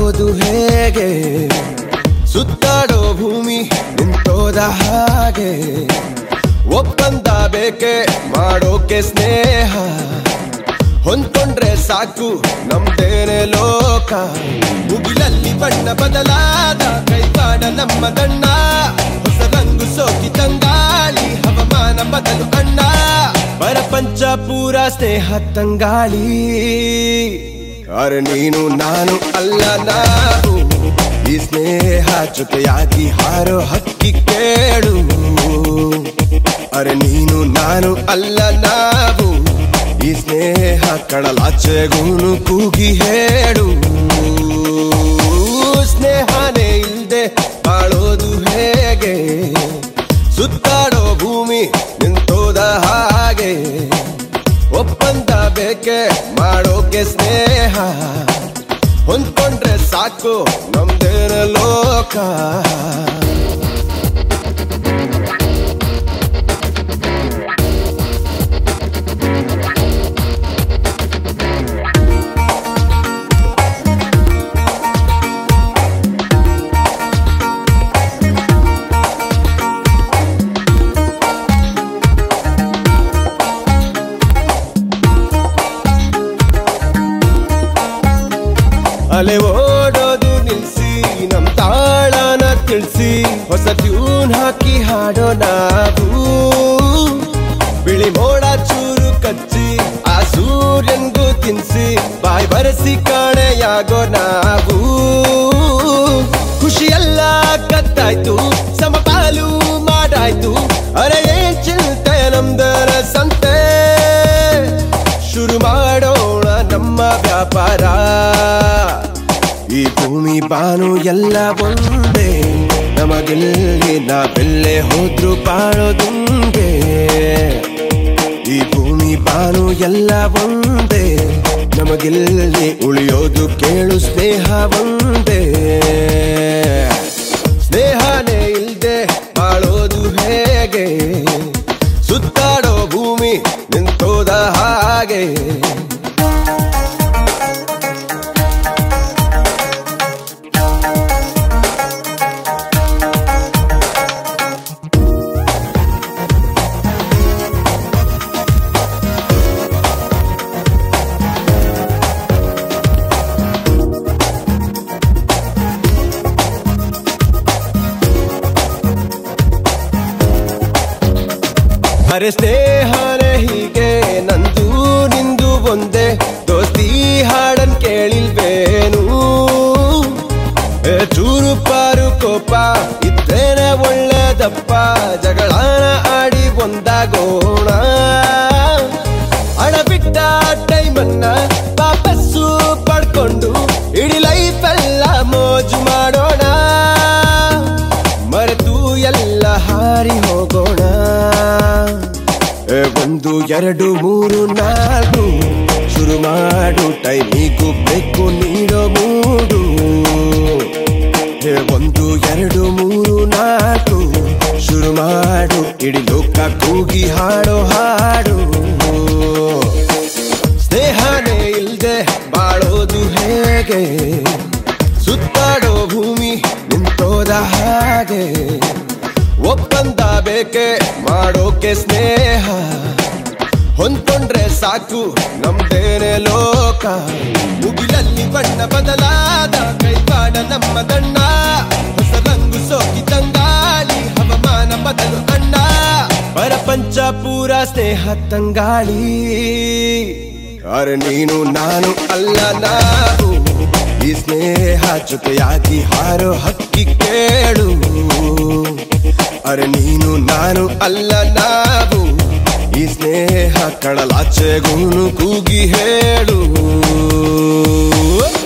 ಬಾಳೋದು ಹೇಗೆ ಸುತ್ತಾಡೋ ಭೂಮಿ ನಿಂತೋದ ಹಾಗೆ ಒಪ್ಪಂದ ಬೇಕೆ ಮಾಡೋಕೆ ಸ್ನೇಹ ಹೊಂದ್ಕೊಂಡ್ರೆ ಸಾಕು ನಮ್ದೇನೆ ಲೋಕ ಮುಗಿಲಲ್ಲಿ ಬಣ್ಣ ಬದಲಾದ ಕೈವಾಡ ನಮ್ಮ ಗಣ್ಣ ಹೊಸ ರಂಗು ಸೋಕಿ ತಂಗಾಳಿ ಹವಾಮಾನ ಬದಲು ಅಣ್ಣ ಪರಪಂಚ ಪೂರ ಸ್ನೇಹ ತಂಗಾಳಿ ಅರೆ ನೀನು ನಾನು ಅಲ್ಲ ನಾವು ಈ ಸ್ನೇಹ ಜೊತೆಯಾಗಿ ಹಾರೋ ಹಕ್ಕಿ ಕೇಳು ಅರೆ ನೀನು ನಾನು ಅಲ್ಲ ನಾವು ಈ ಸ್ನೇಹ ಕಡಲಾಚೆಗೂನು ಕೂಗಿ ಹೇಳು ಸ್ನೇಹನೇ ಇಲ್ದೆ ಬಾಳೋದು ಹೇಗೆ ಸುತ್ತಾಡೋ ಭೂಮಿ ನಿಂತೋದ ಹಾಗೆ ಒಪ್ಪಂದ ಬೇಕೆ ಮಾಡೋಕೆ ಸ್ನೇಹ ಹೊಂದ್ಕೊಂಡ್ರೆ ಸಾಕು ನಮ್ದೇನ ಲೋಕ ಅಲೆ ಓಡೋದು ನಿಲ್ಸಿ ನಮ್ ತಾಳನ ತಿಳಿಸಿ ಹೊಸ ಟ್ಯೂನ್ ಹಾಕಿ ಹಾಡೋ ನಾವು ಬಿಳಿ ಮೋಡ ಚೂರು ಕಚ್ಚಿ ಆ ಸೂರ್ಯನ್ಗೂ ತಿನ್ಸಿ ಬಾಯ್ ಬರೆಸಿ ಕಾಣೆಯಾಗೋ ನಾವು ಖುಷಿಯೆಲ್ಲ ಕತ್ತಾಯ್ತು ಸಮಪಾಲು ಮಾಡಾಯ್ತು ಅರೆ ಏನ್ ಚಿಂತೆ ನಮ್ದರ ಸಂತೆ ಶುರು ಮಾಡೋಣ ನಮ್ಮ ವ್ಯಾಪಾರ ಈ ಭೂಮಿ ಬಾನು ಎಲ್ಲ ಒಂದೇ ನಮಗಿಲ್ಲಿ ನಾವೆಲ್ಲೇ ಹೋದ್ರು ಬಾಳೋದುಂಗೆ ಈ ಭೂಮಿ ಬಾನು ಎಲ್ಲ ಒಂದೇ ನಮಗಿಲ್ಲಿ ಉಳಿಯೋದು ಕೇಳು ಸ್ನೇಹ ಒಂದೇ ಸ್ನೇಹನೇ ಇಲ್ದೆ ಬಾಳೋದು ಹೇಗೆ ಸುತ್ತಾಡೋ ಭೂಮಿ ನಿಂತೋದ ಹಾಗೆ ಅರೆ ಸ್ನೇಹನೇ ಹೀಗೆ ನಂದು ನಿಂದು ಒಂದೇ ದೋಸ್ತಿ ಹಾಡನ್ ಕೇಳಿಲ್ವೇನು ಏ ಚೂರು ಪಾರು ಕೋಪ ಇದ್ದೇನೆ ಒಳ್ಳೆದಪ್ಪ ಜಗಳಾನ ಆಡಿ ಒಂದಾಗೋಣ ಹಣ ಬಿಟ್ಟ ಟೈಮನ್ನ ವಾಪಸ್ಸು ಪಡ್ಕೊಂಡು ಇಡೀ ಲೈಫ್ ಎಲ್ಲ ಮೋಜು ಮಾಡೋಣ ಮರೆತು ಎಲ್ಲ ಹಾರಿ ಹೋಗೋಣ ಏ, ಒಂದು ಎರಡು ಮೂರು ನಾಲ್ಕು ಶುರು ಮಾಡು ಟೈಮಿಗೂ ಬೇಕು ನೀಡೋ ಮೂಡು ಏ, ಒಂದು ಎರಡು ಮೂರು ನಾಲ್ಕು ಶುರು ಮಾಡು ಇಡೀ ಲೋಕ ಕೂಗಿ ಹಾಡೋ ಹಾಡು ಸ್ನೇಹನೇ ಇಲ್ದೆ ಬಾಳೋದು ಹೇಗೆ ಸುತ್ತಾಡೋ ಭೂಮಿ ನಿಂತೋದ ಹಾಗೆ ಒಪ್ಪಂದ ಬೇಕೆ ಮಾಡೋಕೆ ಸ್ನೇಹ ಹೊಂದ್ಕೊಂಡ್ರೆ ಸಾಕು ನಮ್ದೇನೆ ಲೋಕ ಮುಗಿಲಲ್ಲಿ ಬಣ್ಣ ಬದಲಾದ ಕೈವಾಡ ನಮ್ಮ ದಣ್ಣ ಹೊಸ ರಂಗು ಸೋಕಿ ತಂಗಾಳಿ ಹವಾಮಾನ ಬದಲು ಅಣ್ಣ ಪರಪಂಚ ಪೂರ ಸ್ನೇಹ ತಂಗಾಳಿ ಅರೆ ನೀನು ನಾನು ಅಲ್ಲ ನಾವು ಈ ಸ್ನೇಹ ಜೊತೆಯಾಗಿ ಹಾರೋ ಹಕ್ಕಿ ಕೇಳು ಅರೆ ನೀನು ನಾನು ಅಲ್ಲ ನಾವು ಈ ಸ್ನೇಹ ಕಡಲಾಚೆಗೂನು ಕೂಗಿ ಹೇಳು